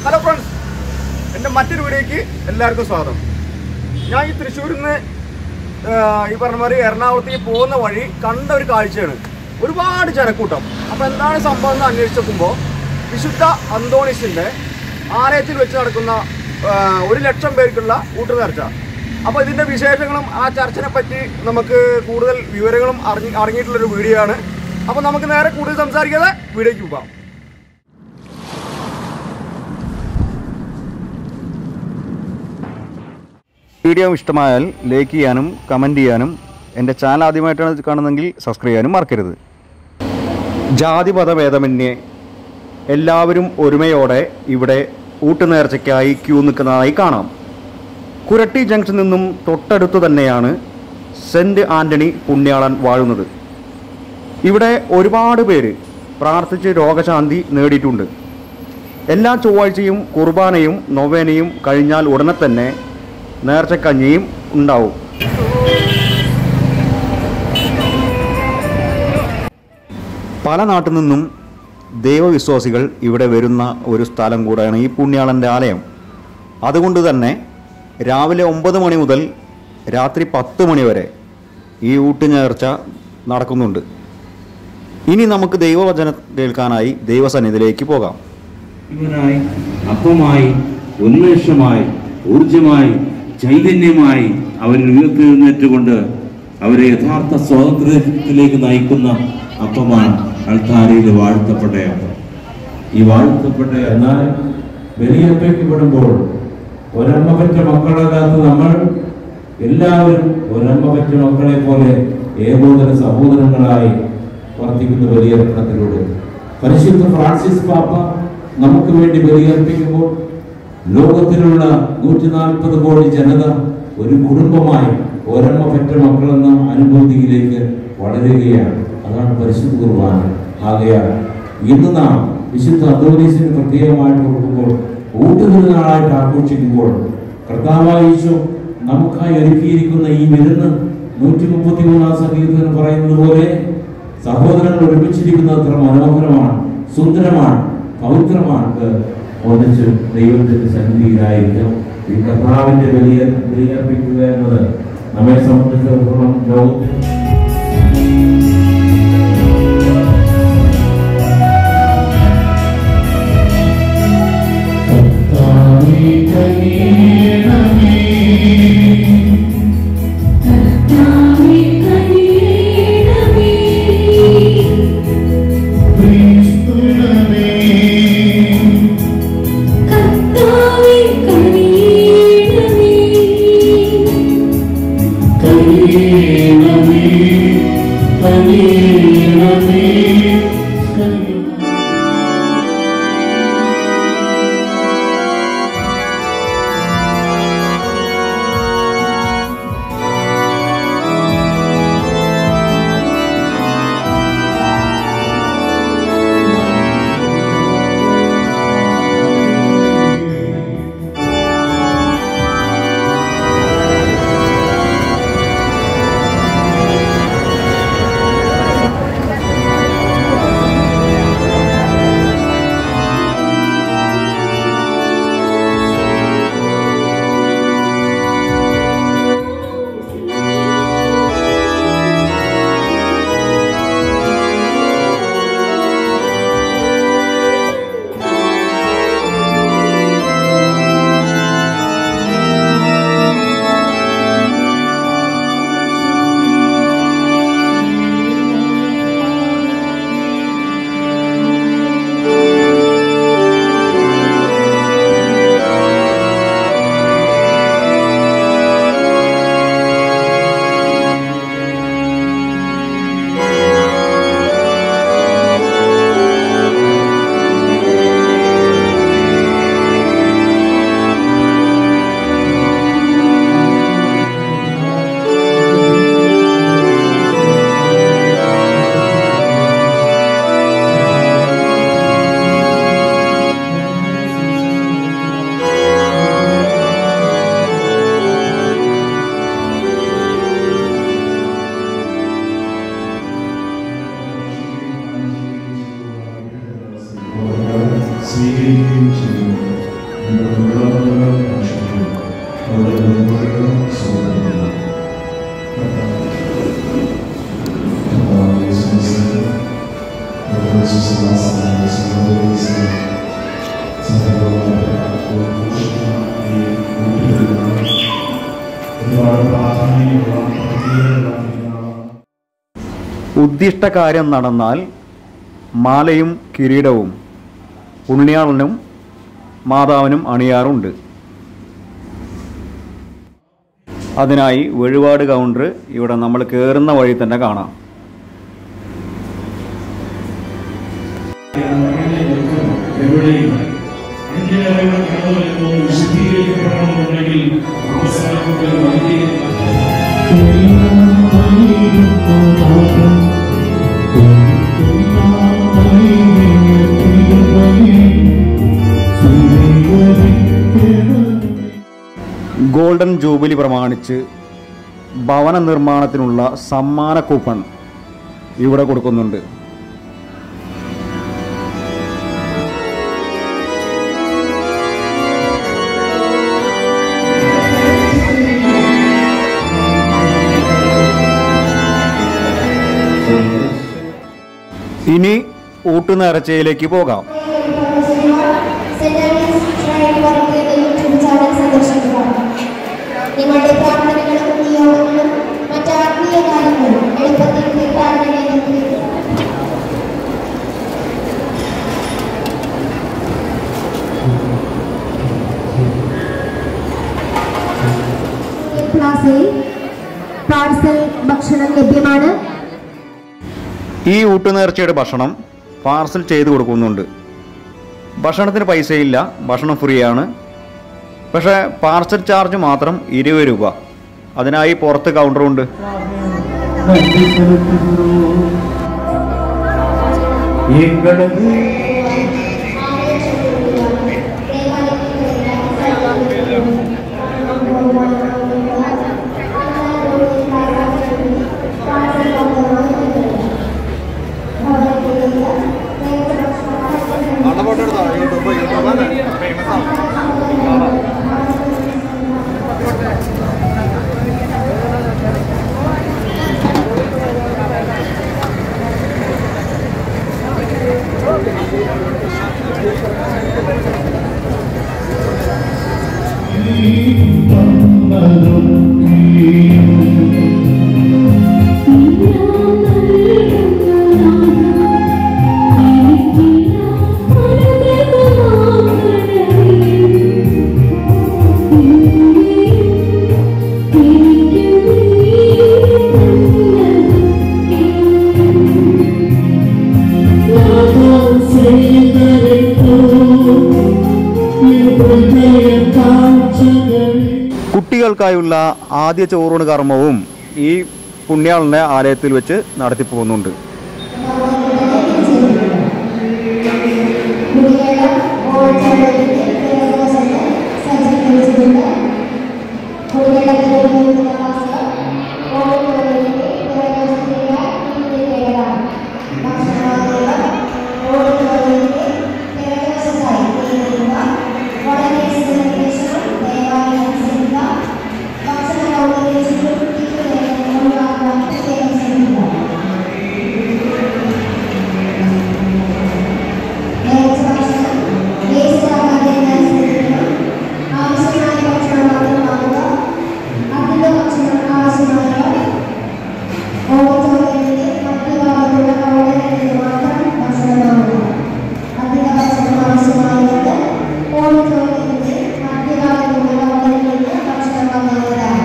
hello friends എൻ്റെ മറ്റൊരു വീഡിയോയ്ക്ക് എല്ലാവർക്കും സ്വാഗതം ഞാൻ ഈ തൃശ്ശൂരിൽ നിന്ന് ഈ പറഞ്ഞ മാതിരി എറണാകുളത്തേക്ക് പോകുന്ന വഴി കണ്ട ഒരു കാഴ്ചയാണ് ഒരുപാട് ജനക്കൂട്ടം അപ്പോൾ എന്താണ് സംഭവം എന്ന് അന്വേഷിച്ച് നോക്കുമ്പോൾ വിശുദ്ധ അന്തോണിസിൻ്റെ ആലയത്തിൽ വെച്ച് നടക്കുന്ന ആ, ഒരു ലക്ഷം പേർക്കുള്ള ഊട്ടുനേർച്ച അപ്പോൾ ഇതിൻ്റെ വിശേഷങ്ങളും ആ ചർച്ചിനെ പറ്റി നമുക്ക് കൂടുതൽ വിവരങ്ങളും അറിഞ്ഞ് അടങ്ങിയിട്ടുള്ളൊരു വീഡിയോ ആണ് അപ്പോൾ നമുക്ക് നേരെ കൂടുതൽ സംസാരിക്കാതെ വീഡിയോയ്ക്ക് പോകാം വീഡിയോ ഇഷ്ടമായാൽ ലൈക്ക് ചെയ്യാനും കമൻറ്റ് ചെയ്യാനും എൻ്റെ ചാനൽ ആദ്യമായിട്ടാണ് ഇത് കാണുന്നതെങ്കിൽ സബ്സ്ക്രൈബ് ചെയ്യാനും മറക്കരുത് ജാതിമത ഭേദമന്യേ എല്ലാവരും ഒരുമയോടെ ഇവിടെ ഊട്ടുനേർച്ചയ്ക്കായി ക്യൂ നിൽക്കുന്നതായി കാണാം കുരട്ടി ജംഗ്ഷനിൽ നിന്നും തൊട്ടടുത്ത് തന്നെയാണ് സെൻറ്റ് ആൻ്റണി പുണ്യാളൻ വാഴുന്നത് ഇവിടെ ഒരുപാട് പേര് പ്രാർത്ഥിച്ച് രോഗശാന്തി നേടിയിട്ടുണ്ട് എല്ലാ ചൊവ്വാഴ്ചയും കുർബാനയും നൊവേനയും കഴിഞ്ഞാൽ ഉടനെ തന്നെ നേർച്ചക്കഞ്ഞിയും ഉണ്ടാവും പല നാട്ടിൽ നിന്നും ദൈവവിശ്വാസികൾ ഇവിടെ വരുന്ന ഒരു സ്ഥലം കൂടെയാണ് ഈ പുണ്യാളൻ്റെ ആലയം അതുകൊണ്ട് തന്നെ രാവിലെ ഒമ്പത് മണി മുതൽ രാത്രി പത്ത് മണി വരെ ഈ ഊട്ടുനേർച്ച നടക്കുന്നുണ്ട് ഇനി നമുക്ക് ദൈവവചനം കേൾക്കാനായി ദൈവസന്നിധിയിലേക്ക് പോകാം ജീവനായി അപ്പമായി ഉന്മേഷമായി ഊർജമായി ചൈതന്യമായി അവർ ഉയർത്തെഴുന്നേറ്റുകൊണ്ട് അവരെ യഥാർത്ഥ സ്വാതന്ത്ര്യത്തിലേക്ക് നയിക്കുന്ന അപ്പമാണ് അൾത്താരയിൽ വാഴ്ത്തപ്പെട്ട അപ്പം ഈ വാഴ്ത്തപ്പെട്ട എന്നാൽ ബലിയർപ്പിക്കപ്പെടുമ്പോൾ ഒരമ്മ പറ്റ മക്കളല്ലാത്ത നമ്മൾ എല്ലാവരും ഒരമ്മ പറ്റ മക്കളെ പോലെ ഏകോദര സഹോദരങ്ങളായി വർദ്ധിക്കുന്ന ബലിയർപ്പണത്തിലൂടെ പരിശുദ്ധ ഫ്രാൻസിസ് പാപ്പ നമുക്ക് വേണ്ടി ബലിയർപ്പിക്കുമ്പോൾ ലോകത്തിലുള്ള നൂറ്റി നാൽപ്പത് കോടി ജനത ഒരു കുടുംബമായി ഒരമ്മ പെറ്റ മക്കളെന്ന അനുഭൂതിയിലേക്ക് വളരുകയാണ് അതാണ് പരിശുദ്ധ കുർബാന ആകയാൽ ഇന്ന് നാം വിശുദ്ധ അന്തോനീസിന് പ്രത്യേകമായിട്ട് കൊടുക്കുമ്പോൾ ഊട്ടുതിരുന്നാളായിട്ട് ആഘോഷിക്കുമ്പോൾ കർത്താവായ ഈശോ നമുക്കായി ഒരുക്കിയിരിക്കുന്ന ഈ വിരുന്ന് നൂറ്റി മുപ്പത്തി മൂന്നാം സംഗീതത്തിന് പറയുന്നത് പോലെ സഹോദരങ്ങൾ ഒരുമിച്ചിരിക്കുന്നത് അത്ര മനോഹരമാണ് സുന്ദരമാണ് പവിത്രമാണ് ഒന്നിച്ച് ദൈവത്തിന്റെ സന്നിധിയിലായിരിക്കും ഈ കർത്താവിന്റെ വലിയ ബലിയർപ്പിക്കുക എന്നത് നമ്മെ സംബന്ധിച്ചിടത്തോളം ലോകത്തിൽ കർത്താവേ കനിയണമേ കർത്താവേ കനിയണമേ സ്വീകരിക്കുകയും ചെയ്യുന്നു ഉദ്ദിഷ്ട കാര്യം നടന്നാൽ മാലയും കിരീടവും പുണ്യാളനും മാതാവിനും അണിയാറുണ്ട് അതിനായി വഴിപാട് കൗണ്ടർ ഇവിടെ നമ്മൾ കയറുന്ന വഴി തന്നെ കാണാം എവിടെയും അന്യതയുടെ കടന്നു വിശദീകരിക്കപ്പെടണമെന്നുണ്ടെങ്കിൽ അവസാനത്തിൽ നൽകി ഗോൾഡൻ ജൂബിലി പ്രമാണിച്ച് ഭവന നിർമ്മാണത്തിനുള്ള സമ്മാന കൂപ്പൺ ഇവിടെ കൊടുക്കുന്നുണ്ട് ഇനി ഊട്ടുനേർച്ചയിലേക്ക് പോകാം നിങ്ങളുടെ പ്രാർത്ഥനകളും നിയോഗങ്ങളും മറ്റ് ആത്മീയ കാര്യങ്ങളും എളുപ്പത്തിൽ തീർത്ഥാടന കേന്ദ്രത്തിലേക്ക് പ്ലാസയിൽ പാഴ്സൽ ഭക്ഷണം ലഭ്യമാണ് ഈ ഊട്ടുനേർച്ചയുടെ ഭക്ഷണം പാർസൽ ചെയ്ത് കൊടുക്കുന്നുണ്ട് ഭക്ഷണത്തിന് പൈസയില്ല ഭക്ഷണം ഫ്രീ ആണ് പക്ഷേ പാർസൽ ചാർജ് മാത്രം ഇരുപത് രൂപ അതിനായി പുറത്ത് കൗണ്ടറുണ്ട് കുട്ടികൾക്കായുള്ള ആദ്യ ചോറൂണ് കർമ്മവും ഈ പുണ്യാളനെ ആലയത്തിൽ വെച്ച് നടത്തി പോകുന്നുണ്ട് കുടിവെള്ളം ഓടിച്ചോണ്ടിരിക്കെ ദിവസത്തെ സജ്ജീകരിച്ചിട്ടുണ്ട് കുടിവെള്ളത്തിൽ ഉപയോഗിക്കുന്ന വസ്ത്രം ഓടിച്ചോണ്ടിരിക്കെ ദിവസത്തിലുള്ള കേരളമാണ് ഭക്ഷണോദ്യോഗം ഓടിച്ചോണ്ടിരിക്കെ ദിവസത്തായി തീരുക വളരെ ശ്രദ്ധിക്കണം ദയവായി അനുസരിക്കുക ഭക്ഷണം ഔദ്യോഗിച്ചിട്ടും ഒഴിവാക്കാൻ പ്രത്യേകം ശ്രദ്ധിക്കുക നേർച്ച ഭക്ഷണം വേസ്റ്റ് ആകാതെ ഞാൻ ശ്രദ്ധിക്കണം ആവശ്യമായ ഭക്ഷണം മാത്രം വാങ്ങുക അധിക ഭക്ഷണം ആവശ്യമായ ഓഡിറ്റോറിയത്തിന്റെ മറ്റു ഭാഗത്തുള്ള കൗണ്ടറിൽ നിന്ന് മാത്രം ഭക്ഷണം വാങ്ങുക അധിക ഭക്ഷണം ആവശ്യമായവർക്ക് ഓഡിറ്റോറിയത്തിന്റെ മറ്റു ഭാഗത്തുള്ള കൗണ്ടറിൽ നിന്ന് ഭക്ഷണം വാങ്ങാവുന്നതാണ്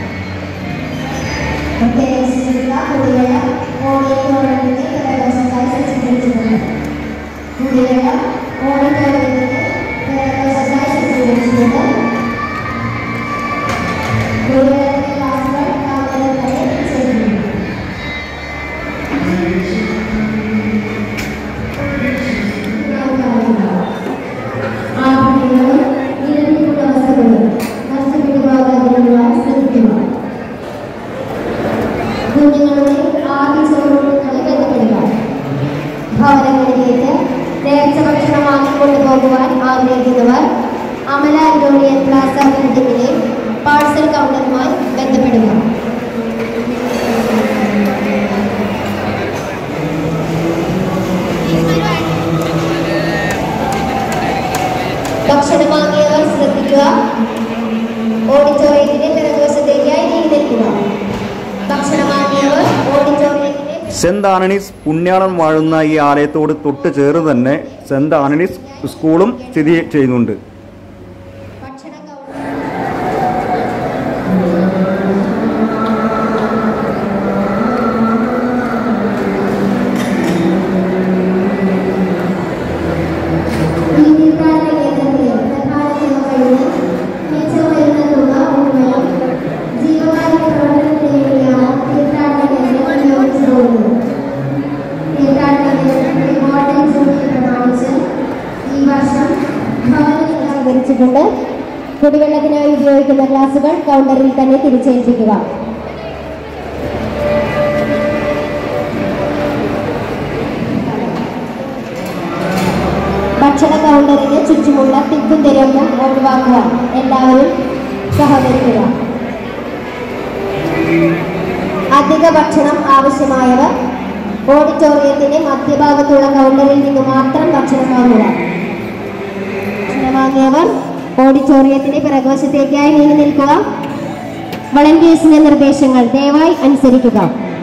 പ്രത്യേകം ശ്രദ്ധിക്കുക കുടിവെള്ളം ഓഡിറ്റോറിയത്തിന്റെ പ്രദേശത്തായി സജ്ജീകരിച്ചിട്ടുണ്ട് കുടിവെള്ളം ഓഡിറ്റോറിയത്തിന്റെ പ്രദേശത്തായി സജ്ജീകരിച്ചിട്ടുണ്ട് കുടിവെള്ളത്തിന്റെ ഗ്ലാസുകൾ കൗണ്ടറിൽ തന്നെ ചെയ്തിട്ടുണ്ട് ആഭരണങ്ങളും നിലവിലുള്ള വസ്തുക്കളും നഷ്ടപ്പെട്ടു പോകാതിരുന്ന ശ്രദ്ധിക്കുക കുഞ്ഞുങ്ങളുടെ ആദ്യ ചോറുകളെ ബന്ധപ്പെടുക ഭവനങ്ങളിലേക്ക് നേർച്ച ഭക്ഷണം വാങ്ങിക്കൊണ്ടു പോകുവാൻ ആഗ്രഹിക്കുന്നവർ അമല അഗ്രോണിയൻ പ്ലാസ ബിൽഡിംഗിലെ പാഴ്സൽ കൗണ്ടറുമായി ബന്ധപ്പെടുക ഭക്ഷണം വാങ്ങിയവർ ശ്രദ്ധിക്കുക ഓഡിറ്റോറിയത്തിന്റെ പിറകുവശത്തേക്കായി നീങ്ങി നിൽക്കുക ഭക്ഷണം വാങ്ങിയവർ ഓഡിറ്റോറിയത്തിന്റെ സെന്റ് ആനണീസ് പുണ്യാളം വാഴുന്ന ഈ ആലയത്തോട് തൊട്ട് ചേർന്ന് തന്നെ സെന്റ് ആനണീസ് സ്കൂളും സ്ഥിതി ചെയ്യുന്നുണ്ട് ഭക്ഷണ കൗണ്ടർ ഈ തീർത്ഥാടന കേന്ദ്രത്തിലെ പ്രധാന ചെലവുകളിൽ മിച്ചം വരുന്ന തുക മുഴുവനും ജീവകാരുണ്യ പ്രവർത്തനത്തിന് വേണ്ടിയാണ് തീർത്ഥാടന കേന്ദ്രം വിനിയോഗിച്ചു പോകുന്നത് തീർത്ഥാടന കേന്ദ്രത്തിന്റെ ഗോൾഡൻ ജൂബിലി പ്രമാണിച്ച് ഈ വർഷം ഭവന സ്വീകരിച്ചിട്ടുണ്ട് കുടിവെള്ളത്തിനായി ഉപയോഗിക്കുന്ന ഗ്ലാസുകൾ കൗണ്ടറിൽ തന്നെ തിരിച്ചേൽപ്പിക്കുക ഭക്ഷണ കൗണ്ടറിന് ചുറ്റുമുള്ള തിക്കും തിരക്കും ഒഴിവാക്കുവാൻ എല്ലാവരും സഹകരിക്കുക അധിക ഭക്ഷണം ആവശ്യമായവർ ഓഡിറ്റോറിയത്തിന്റെ മധ്യഭാഗത്തുള്ള കൗണ്ടറിൽ നിന്ന് മാത്രം ഭക്ഷണം വാങ്ങുക ഭക്ഷണം വാങ്ങിയവർ ഓഡിറ്റോറിയത്തിന്റെ പിറകുവശത്തേക്കായി നീങ്ങി നിൽക്കുക വളണ്ടിയേഴ്സിന്റെ നിർദ്ദേശങ്ങൾ ദയവായി അനുസരിക്കുക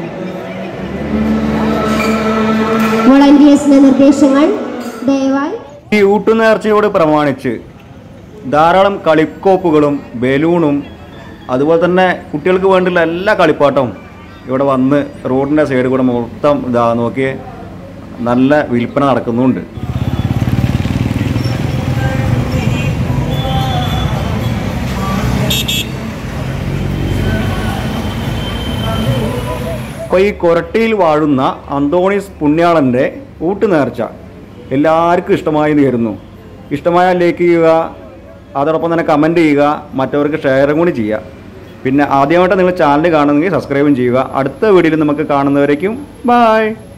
വളണ്ടിയേഴ്സിന്റെ നിർദ്ദേശങ്ങൾ ദയവായി ഈ ഊട്ടുനേർച്ചയോട് പ്രമാണിച്ച് ധാരാളം കളിക്കോപ്പുകളും ബലൂണും അതുപോലെ തന്നെ കുട്ടികൾക്ക് വേണ്ടിയുള്ള എല്ലാ കളിപ്പാട്ടവും ഇവിടെ വന്ന് റോഡിൻ്റെ സൈഡിൽ കൂടെ മൊത്തം ഇതാ നോക്കി നല്ല വിൽപ്പന നടക്കുന്നുണ്ട് അപ്പോൾ ഈ കൊരട്ടിയിൽ വാഴുന്ന അന്തോണീസ് പുണ്യാളൻ്റെ ഊട്ടുനേർച്ച എല്ലാവർക്കും ഇഷ്ടമായി നേരുന്നു ഇഷ്ടമായാൽ ലൈക്ക് ചെയ്യുക അതോടൊപ്പം തന്നെ കമൻറ്റ് ചെയ്യുക മറ്റവർക്ക് ഷെയറും കൂടി ചെയ്യുക പിന്നെ ആദ്യമായിട്ട് നിങ്ങൾ ചാനൽ കാണുന്നെങ്കിൽ സബ്സ്ക്രൈബും ചെയ്യുക അടുത്ത വീഡിയോയിൽ നമുക്ക് കാണുന്നവരേക്കും ബായ്